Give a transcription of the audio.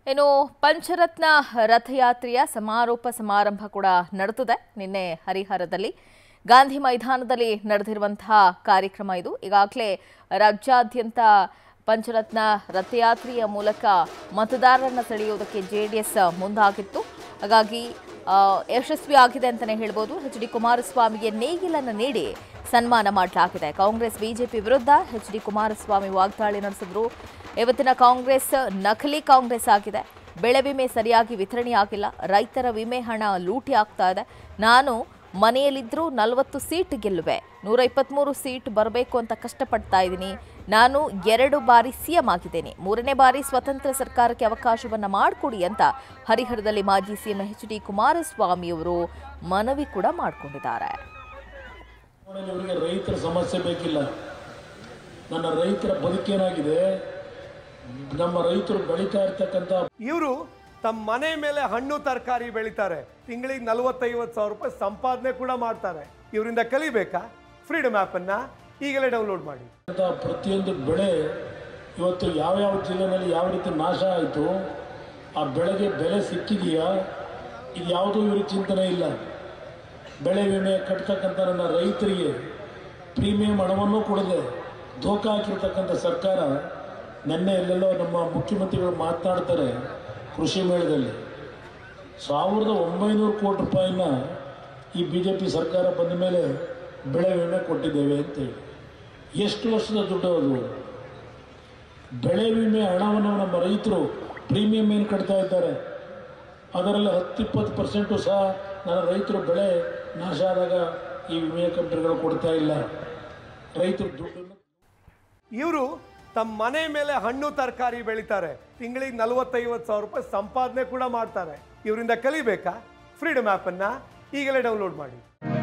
ಇನ್ನು ಪಂಚರತ್ನ ರಥಯಾತ್ರೆಯ ಸಮಾರೋಪ ಸಮಾರಂಭ ಕೂಡ ನಡೆದಿದೆ ನಿನ್ನೆ ಹರಿಹರದಲ್ಲಿ ಗಾಂಧಿ ಮೈದಾನದಲ್ಲಿ ನಡೆದಿರುವಂತಹ ಕಾರ್ಯಕ್ರಮ ಇದು ಈಗಾಗಲೇ ರಾಜ್ಯಾದ್ಯಂತ ಪಂಚರತ್ನ ರಥಯಾತ್ರೆಯ ಮೂಲಕ ಮತದಾರರನ್ನ ಸೆಳೆಯುವುದಕ್ಕೆ ಜೆಡಿಎಸ್ ಮುಂದಾಗಿತ್ತು ಹಾಗಾಗಿ ಆ, ಯಶಸ್ವಿ ಆಗಿದೆ ಅಂತಲೇ ಹೇಳ್ಬೋದು ಎಚ್ ಡಿ ಕುಮಾರಸ್ವಾಮಿಗೆ ನೇಗಿಲನ್ನು ನೀಡಿ ಸನ್ಮಾನ ಮಾಡಲಾಗಿದೆ ಕಾಂಗ್ರೆಸ್ ಬಿಜೆಪಿ ವಿರುದ್ಧ ಎಚ್ ಡಿ ಕುಮಾರಸ್ವಾಮಿ ವಾಗ್ದಾಳಿ ನಡೆಸಿದ್ರು ಇವತ್ತಿನ ಕಾಂಗ್ರೆಸ್ ನಕಲಿ ಕಾಂಗ್ರೆಸ್ ಆಗಿದೆ ಬೆಳೆ ವಿಮೆ ಸರಿಯಾಗಿ ವಿತರಣೆ ಆಗಿಲ್ಲ ರೈತರ ವಿಮೆ ಹಣ ಲೂಟಿ ಆಗ್ತಾ ಇದೆ ನಾನು ಮನೆಯಲ್ಲಿದ್ದರೂ ನಲವತ್ತು ಸೀಟ್ ಗೆಲ್ಲುವೆ ನೂರ ಇಪ್ಪತ್ತ್ಮೂರು ಸೀಟ್ ಬರಬೇಕು ಅಂತ ಕಷ್ಟಪಡ್ತಾ ಇದ್ದೀನಿ ನಾನು ಎರಡು ಬಾರಿ ಸಿಎಂ ಆಗಿದ್ದೇನೆ ಮೂರನೇ ಬಾರಿ ಸ್ವತಂತ್ರ ಸರ್ಕಾರಕ್ಕೆ ಅವಕಾಶವನ್ನು ಮಾಡಿಕೊಡಿ ಅಂತ ಹರಿಹರದಲ್ಲಿ ಮಾಜಿ ಸಿಎಂ ಎಚ್ ಡಿ ಕುಮಾರಸ್ವಾಮಿಯವರು ಮನವಿ ಕೂಡ ಮಾಡಿಕೊಂಡಿದ್ದಾರೆ ಚುನಾವಣೆಯಲ್ಲಿ ಇವರಿಗೆ ರೈತರ ಸಮಸ್ಯೆ ಬೇಕಿಲ್ಲ ನನ್ನ ರೈತರ ಬದುಕೇನಾಗಿದೆ ನಮ್ಮ ರೈತರು ಬೆಳೀತಾ ಇರ್ತಕ್ಕಂಥ ಇವರು ತಮ್ಮ ಮನೆ ಮೇಲೆ ಹಣ್ಣು ತರಕಾರಿ ಬೆಳಿತಾರೆ ತಿಂಗಳಿಗೆ ನಲವತ್ತೈವತ್ತು ಸಾವಿರ ರೂಪಾಯಿ ಸಂಪಾದನೆ ಕೂಡ ಮಾಡ್ತಾರೆ ಇವರಿಂದ ಕಲಿಬೇಕಾ ಫ್ರೀಡಮ್ ಆ್ಯಪನ್ನು ಈಗಲೇ ಡೌನ್ಲೋಡ್ ಮಾಡಿ ಪ್ರತಿಯೊಂದು ಬೆಳೆ ಇವತ್ತು ಯಾವ್ಯಾವ ಜಿಲ್ಲೆನಲ್ಲಿ ಯಾವ ರೀತಿ ನಾಶ ಆಯಿತು ಆ ಬೆಳೆಗೆ ಬೆಲೆ ಸಿಕ್ಕಿದೆಯಾ ಇದು ಯಾವುದೂ ಇವ್ರಿಗೆ ಚಿಂತನೆ ಇಲ್ಲ ಬೆಳೆ ವಿಮೆ ಕಟ್ತಕ್ಕಂಥ ನನ್ನ ರೈತರಿಗೆ ಪ್ರೀಮಿಯಂ ಹಣವನ್ನು ಕೊಡದೆ ಧೋಖಾ ಹಾಕಿರ್ತಕ್ಕಂಥ ಸರ್ಕಾರ ನಿನ್ನೆ ಎಲ್ಲೆಲ್ಲೋ ನಮ್ಮ ಮುಖ್ಯಮಂತ್ರಿಗಳು ಮಾತನಾಡ್ತಾರೆ ಕೃಷಿ ಮೇಳದಲ್ಲಿ ಸಾವಿರದ ಒಂಬೈನೂರು ಕೋಟಿ ರೂಪಾಯಿನ ಈ ಬಿ ಜೆ ಪಿ ಸರ್ಕಾರ ಬಂದ ಮೇಲೆ ಬೆಳೆ ವಿಮೆ ಕೊಟ್ಟಿದ್ದೇವೆ ಅಂತೇಳಿ ಎಷ್ಟು ವರ್ಷದ ದುಡ್ಡು ಅದು ಬೆಳೆ ವಿಮೆ ಹಣವನ್ನು ನಮ್ಮ ರೈತರು ಪ್ರೀಮಿಯಂ ಏನು ಕಟ್ತಾ ಇದ್ದಾರೆ ಅದರಲ್ಲಿ ಹತ್ತಿಪ್ಪತ್ತು ಪರ್ಸೆಂಟು ಸಹ ನನ್ನ ರೈತರು ಬೆಳೆ ನಾಶ ಆದಾಗ ಈ ವಿಮೆ ಕಂಪನಿಗಳು ಕೊಡ್ತಾ ಇಲ್ಲ ರೈತರು ದುಡ್ಡನ್ನು ಇವರು ತಮ್ಮ ಮನೆ ಮೇಲೆ ಹಣ್ಣು ತರಕಾರಿ ಬೆಳಿತಾರೆ ತಿಂಗಳಿಗೆ ನಲವತ್ತೈವತ್ತು ಸಾವಿರ ರೂಪಾಯಿ ಸಂಪಾದನೆ ಕೂಡ ಮಾಡ್ತಾರೆ ಇವರಿಂದ ಕಲಿಬೇಕಾ ಫ್ರೀಡಮ್ ಆ್ಯಪನ್ನು ಈಗಲೇ ಡೌನ್ಲೋಡ್ ಮಾಡಿ